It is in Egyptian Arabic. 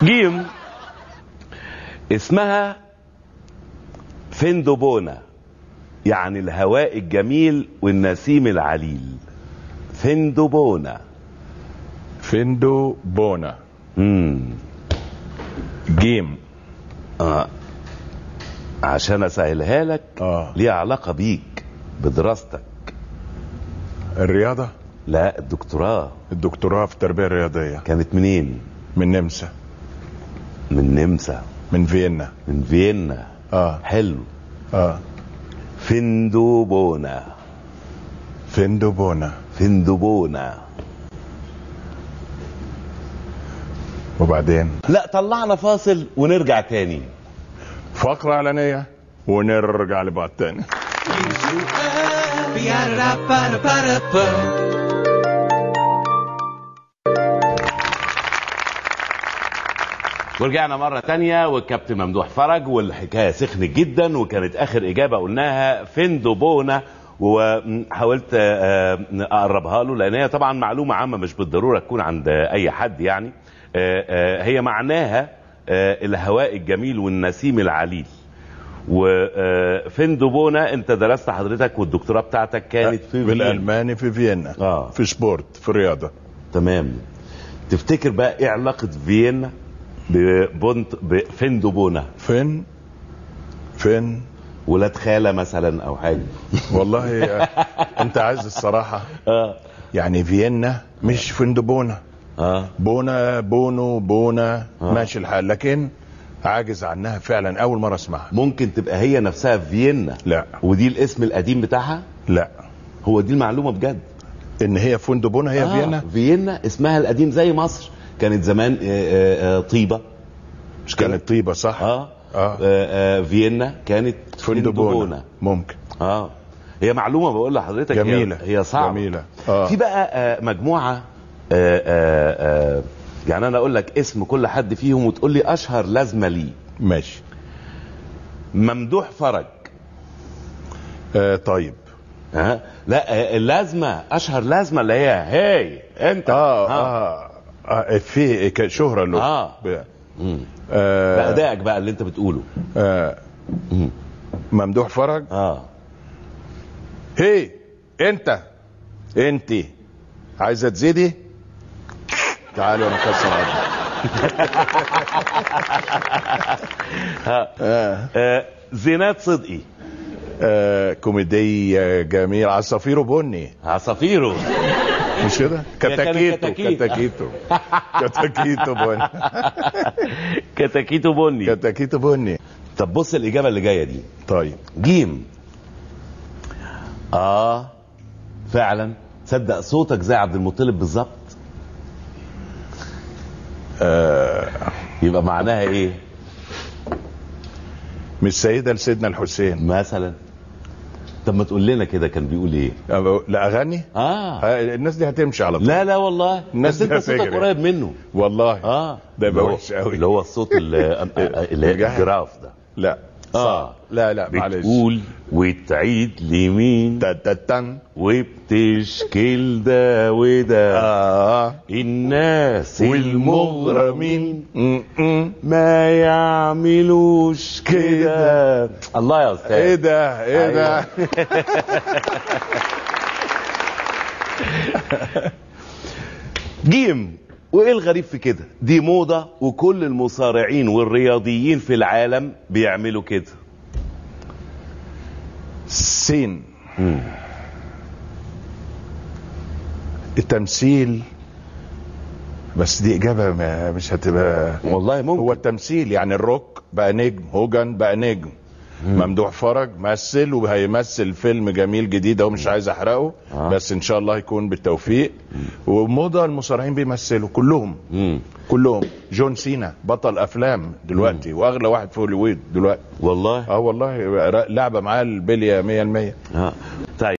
جيم اسمها فندوبونا يعني الهواء الجميل والنسيم العليل فندوبونا فندو بونا امم جيم آه. عشان اسهلها لك اه ليها علاقه بيك بدراستك الرياضة لا الدكتوراه الدكتوراه في التربية الرياضية كانت منين من نمسا من نمسا من فيينا من فيينا اه حلو اه فندوبونا فندو بونا فندوبونا وبعدين لا طلعنا فاصل ونرجع تاني فقرة إعلانية ونرجع لبعض تاني ورجعنا مرة تانية والكابتن ممدوح فرج والحكاية سخنت جدا وكانت آخر إجابة قلناها فندوبونا وحاولت آه، أقربها له لأن هي طبعا معلومة عامة مش بالضرورة تكون عند أي حد يعني آه، آه، هي معناها آه، الهواء الجميل والنسيم العليل وفندوبونا انت درست حضرتك والدكتوراه بتاعتك كانت في فيينا. بالألماني في فيينا اه في سبورت في الرياضة تمام تفتكر بقى ايه علاقة فيينا ببونت بفندوبونا فين فين ولاد خالة مثلا او حاجة والله آه، انت عايز الصراحة اه يعني فيينا مش فندبونا اه بونا بونو بونا آه. ماشي الحال لكن عاجز عنها فعلا اول مرة اسمعها ممكن تبقى هي نفسها في فيينا لا ودي الاسم القديم بتاعها لا هو دي المعلومة بجد ان هي فندبونا هي آه، فيينا فيينا اسمها القديم زي مصر كانت زمان آه، آه، آه، طيبة مش كده؟ كانت طيبة صح اه, آه. آه. آه فيينا كانت فندبونا ممكن اه هي معلومه بقول لحضرتك هي- جميلة. هي صعبه جميلة. آه. في بقى آه مجموعه آه آه آه يعني انا اقول لك اسم كل حد فيهم وتقول لي اشهر لازمه ليه ماشي ممدوح فرج آه طيب ها لا آه اللازمه اشهر لازمه اللي هي هي انت اه ها. اه, آه في ك- شهرة له آه. ب- مم. آه بأدائك بقى اللي انت بتقوله آه مم. ممدوح فرج اه هي انت انت عايزه تزيدي تعالي وانا كسر عظمك ها آه. آه زينات صدقي آه كوميدية جميل عصافيره بني عصافيره مش كده؟ كانت كتاكيتو كتاكيت. كتاكيتو كتاكيتو بني كتاكيتو بني كتاكيتو بني طب بص الاجابه اللي جايه دي طيب جيم اه فعلا تصدق صوتك زي عبد المطلب بالظبط آه يبقى معناها ايه مش سيدة لسيدنا الحسين مثلا طب ما تقول لنا كده كان بيقول ايه آه، لا اغني اه آه، الناس دي هتمشي على طول لا لا والله الناس بس انت دي صوتك هتجري. قريب منه والله اه ده يبقى اللي هو- وحش قوي. اللي هو الصوت اللي اللي الجهل. الجراف ده لا اه لا لا معلش بتقول وتعيد لمين تا- تا- تن. وبتشكل ده وده اه الناس المغرمين م- م. ما يعملوش كده الله يا استاذ ايه ده ايه ده أيوة. جيم وايه الغريب في كده دي موضة وكل المصارعين والرياضيين في العالم بيعملوا كده سين التمثيل بس دي اجابه ما مش هتبقى والله ممكن هو التمثيل يعني الروك بقى نجم هوجن بقى نجم ممدوح فرج مثل وهيمثل فيلم جميل جديد اهو مش عايز احرقه آه. بس ان شاء الله يكون بالتوفيق وموضه المصارعين بيمثلوا كلهم مم. كلهم جون سينا بطل افلام دلوقتي واغلى واحد في هوليوود دلوقتي والله اه والله لعبه معاه البليه 100% اه طيب